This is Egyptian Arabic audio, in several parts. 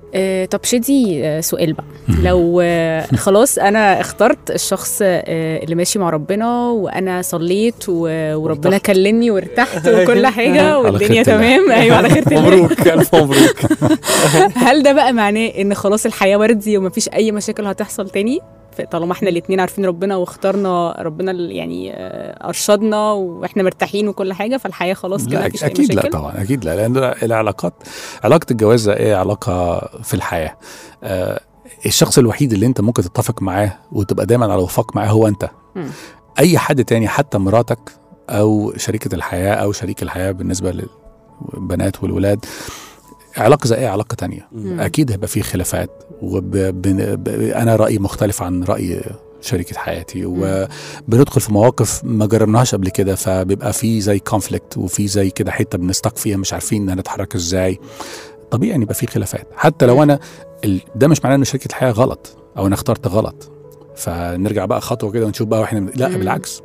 آه، طب شدي آه، سؤال بقى لو آه، خلاص انا اخترت الشخص آه، اللي ماشي مع ربنا وانا صليت و- وربنا وارتحت. كلمني وارتحت وكل حاجه على والدنيا خيرة الله. تمام ايوه على خير الله مبروك الف مبروك هل ده بقى معناه ان خلاص الحياه وردي ومفيش اي مشاكل هتحصل تاني ف- طالما احنا الاتنين عارفين ربنا واخترنا ربنا ال- يعني آه، ارشدنا واحنا مرتاحين وكل حاجه فالحياه خلاص كده لا مفيش اي اكيد لا مشاكل طبعا اكيد لا لان العلاقات علاقه الجواز ده ايه علاقه في الحياه آه الشخص الوحيد اللي انت ممكن تتفق معاه وتبقى دايما على وفاق معاه هو انت مم. اي حد تاني حتى مراتك او شريكه الحياه او شريك الحياه بالنسبه للبنات والولاد علاقه زي اي علاقه تانية مم. اكيد هيبقى فيه خلافات وب... بن... ب... انا رايي مختلف عن راي شريكه حياتي وبندخل في مواقف ما جربناهاش قبل كده فبيبقى في زي كونفليكت وفي زي كده حته بنستق فيها مش عارفين هنتحرك ازاي طبيعي ان يبقى في خلافات حتى لو انا ال... ده مش معناه ان شركه الحياه غلط او انا اخترت غلط فنرجع بقى خطوه كده ونشوف بقى واحنا لا مم. بالعكس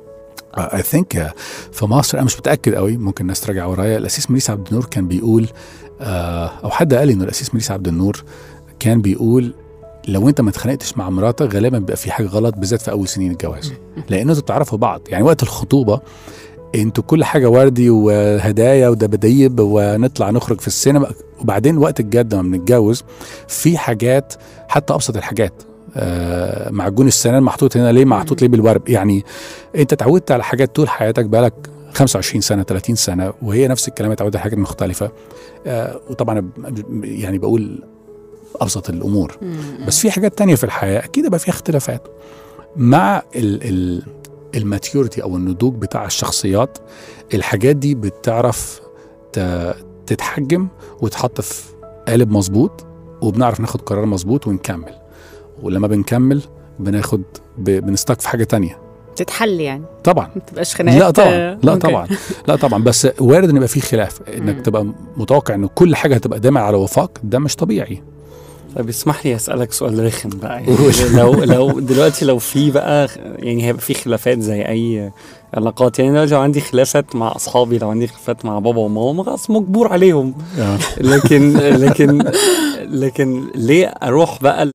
اي ثينك في مصر انا مش متاكد قوي ممكن الناس تراجع ورايا الاسيس مريس عبد النور كان بيقول آه، او حد قال لي انه الاسيس مريس عبد النور كان بيقول لو انت ما اتخانقتش مع مراتك غالبا بيبقى في حاجه غلط بالذات في اول سنين الجواز لان انتوا بتعرفوا بعض يعني وقت الخطوبه انتوا كل حاجه وردي وهدايا ودباديب ونطلع نخرج في السينما وبعدين وقت الجد لما بنتجوز في حاجات حتى ابسط الحاجات آه معجون السنان محطوط هنا ليه محطوط ليه بالورب يعني انت اتعودت على حاجات طول حياتك بقالك 25 سنه 30 سنه وهي نفس الكلام اتعودت على حاجات مختلفه آه وطبعا ب- يعني بقول ابسط الامور بس في حاجات تانية في الحياه اكيد يبقى فيها اختلافات مع ال ال الماتيوريتي او النضوج بتاع الشخصيات الحاجات دي بتعرف ت- تتحجم وتحط في قالب مظبوط وبنعرف ناخد قرار مظبوط ونكمل ولما بنكمل بناخد ب- بنستك في حاجه تانية تتحل يعني طبعا ما تبقاش خناقات لا طبعا آه، لا أوكي. طبعا لا طبعا بس وارد ان يبقى في خلاف انك مم. تبقى متوقع ان كل حاجه هتبقى دايما على وفاق ده مش طبيعي طيب اسمح لي اسالك سؤال رخم بقى يعني قول. لو لو دلوقتي لو في بقى يعني هيبقى في خلافات زي اي علاقات يعني أنا لو عندي خلافات مع اصحابي لو عندي خلافات مع بابا وماما خلاص مجبور عليهم لكن لكن لكن ليه اروح بقى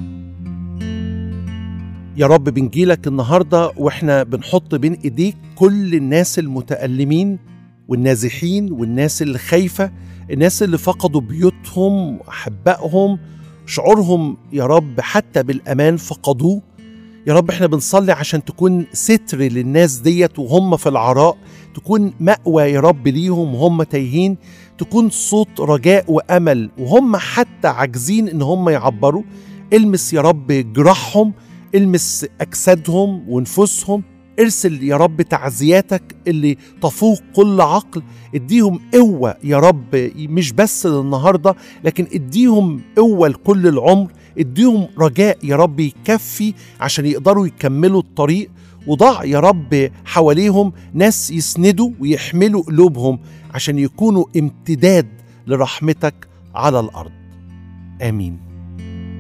يا رب بنجيلك النهارده واحنا بنحط بين ايديك كل الناس المتألمين والنازحين والناس اللي خايفة الناس اللي فقدوا بيوتهم وأحبائهم شعورهم يا رب حتى بالأمان فقدوه يا رب احنا بنصلي عشان تكون ستر للناس ديت وهم في العراء تكون مأوى يا رب ليهم وهم تايهين تكون صوت رجاء وأمل وهم حتى عاجزين إن هم يعبروا المس يا رب جراحهم المس أجسادهم ونفوسهم ارسل يا رب تعزياتك اللي تفوق كل عقل اديهم قوة يا رب مش بس للنهاردة لكن اديهم قوة لكل العمر اديهم رجاء يا رب يكفي عشان يقدروا يكملوا الطريق وضع يا رب حواليهم ناس يسندوا ويحملوا قلوبهم عشان يكونوا امتداد لرحمتك على الأرض آمين